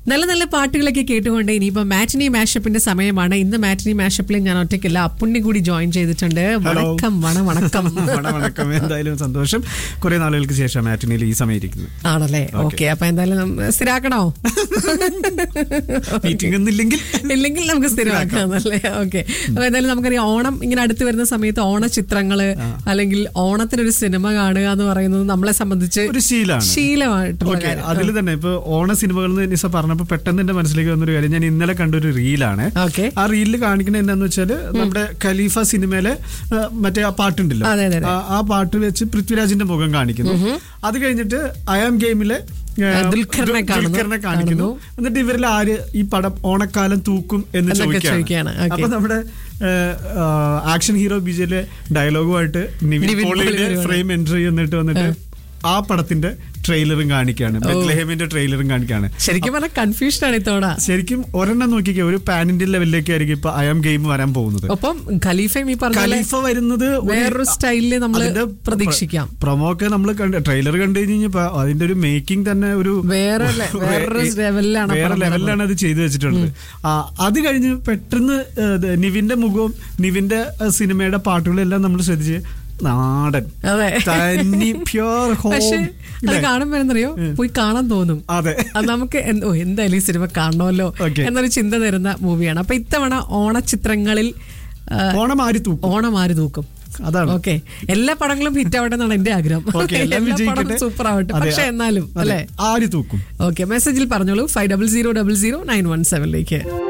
നല്ല നല്ല പാട്ടുകളൊക്കെ കേട്ടുകൊണ്ട് ഇനിയിപ്പോ മാറ്റിനി മാഷപ്പിന്റെ സമയമാണ് ഇന്ന് മാറ്റിനി മാഷപ്പിൽ ഞാൻ ഒറ്റയ്ക്കില്ല അപ്പുണ്ണി കൂടി ജോയിൻ ചെയ്തിട്ടുണ്ട് വണക്കം വണ വണക്കം വണ- വണക്കം എന്തായാലും സന്തോഷം കുറെ നാളുകൾക്ക് ശേഷം മാറ്റിനിയിൽ ഈ സമയം ഇരിക്കുന്നത് ആണല്ലേ ഓക്കെ അപ്പൊ എന്തായാലും നം- സ്ഥിരാക്കണോ മീറ്റിംഗ് ഒന്നില്ലെങ്കിൽ ഇല്ലെങ്കിൽ നമുക്ക് സ്ഥിരമാക്കാന്നല്ലേ ഓക്കെ അപ്പൊ എന്തായാലും നമുക്കറിയാം ഓണം ഇങ്ങനെ അടുത്ത് വരുന്ന സമയത്ത് ഓണ ചിത്രങ്ങള് അല്ലെങ്കിൽ ഓണത്തിനൊരു സിനിമ കാണുക എന്ന് പറയുന്നത് നമ്മളെ സംബന്ധിച്ച് ഒരു ശീലാണ് ശീലമായിട്ടുള്ള ഓക്കെ കാര്യം അതിൽ തന്നെ ഇപ്പൊ ഓണ സിനിമകൾ എന്ന് നിസ പറഞ്ഞപ്പോ പെട്ടെന്ന് എന്റെ മനസ്സിലേക്ക് വന്നൊരു കാര്യം ഞാൻ ഇന്നലെ കണ്ടൊരു റീലാണ് ഓക്കെ ആ റീലിൽ കാണിക്കുന്നത് എന്താന്ന് വെച്ചാല് നമ്മുടെ ഖലീഫ സിനിമയിലെ ആ, മറ്റേ ആ പാട്ടുണ്ടല്ലോ അതെ, അതെ, അതെ. ആ- ആ പാട്ട് വെച്ച് പൃഥ്വിരാജിന്റെ മുഖം കാണിക്കുന്നു അത് കഴിഞ്ഞിട്ട് അയാം ഗെയിമിലെ ആ, ദുൽഖറിനെ കാണുന്നു. ദുൽഖറിനെ കാണിക്കുന്നു എന്നിട്ട് ഇവരിൽ ആര് ഈ പടം ഓണക്കാലം തൂക്കും എന്ന് എന്നൊക്കെ ചോദിക്കുകയാണ്. ചോദിക്കുകയാണ് ഓക്കേ. അപ്പൊ നമ്മുടെ ആക്ഷൻ ഹീറോ ബിജയിലെ ഡയലോഗുമായിട്ട് നിവിൻ നിവിൻ പോളി പോളിയുടെ വരുവാണ്. ഫ്രെയിം എൻട്രി എന്നിട്ട് വന്നിട്ട് ആ പടത്തിന്റെ ട്രെയിലറും കാണിക്കുകയാണ് ബെത്ലഹേമിന്റെ ട്രെയിലറും കാണിക്കുകയാണ് ശരിക്കും പറഞ്ഞാൽ കൺഫ്യൂഷൻ ആണ് ഇത്തവണ ശരിക്കും ഒരെണ്ണം നോക്കിക്കേ ഒരു പാൻ ഇന്ത്യൻ ലെവലിലേക്ക് ആയിരിക്കും ഇപ്പൊ അയാം ഗെയിം വരാൻ പോകുന്നത് ഒപ്പം ഖലീഫയും ഈ പറഞ്ഞ പോലെ ഖലീഫ വരുന്നത് ഒരു- വേറൊരു സ്റ്റൈലില് നമ്മൾ അതിന്റെ പ്രതീക്ഷിക്കാം പ്രൊമോ ഒക്കെ നമ്മൾ ട്രെയിലർ കണ്ടു കഴിഞ്ഞപ്പോ അതിന്റെ ഒരു മേക്കിംഗ് തന്നെ ഒരു വേറെ ലെ- വേറൊരു ലെവലിലാണ് വേറെ പടം ലെവലിലാണ് അത് ചെയ്തു വെച്ചിട്ടുള്ളത് ആ, അത് കഴിഞ്ഞ് പെട്ടെന്ന് ഏ, ഇത് നിവിന്റെ മുഖവും നിവിന്റെ ഏ, സിനിമയുടെ പാട്ടുകളെല്ലാം നമ്മൾ ശ്രദ്ധിച്ച് നാടൻ അതെ തനി പ്യോർ പക്ഷെ ഹോം അത് കാണുമ്പോ എന്നറിയോ പോയി കാണാൻ തോന്നും അതെ അത് നമുക്ക് എന്ത്- ഓ എന്തായാലും ഈ സിനിമ കാണണമല്ലോ Okay. എന്നൊരു ചിന്ത തരുന്ന മൂവിയാണ് അപ്പൊ ഇത്തവണ ഓണച്ചിത്രങ്ങളിൽ ആ, ഓണം ആരി തൂക്കും ഓണം ആര് തൂക്കും അതാണ് ഓക്കെ എല്ലാ പടങ്ങളും ഹിറ്റ് ആവട്ടെ എന്നാണ് എന്റെ ആഗ്രഹം ഓക്കെ എല്ലാം എല്ലാ പടവും വിജയിക്കട്ടെ സൂപ്പർ ആവട്ടെ അതെ, പക്ഷെ എന്നാലും അതെ. അല്ലെ ആര് തൂക്കും ഓക്കെ മെസ്സേജിൽ പറഞ്ഞോളൂ five double zero double zero nine one സെവനിലേക്ക്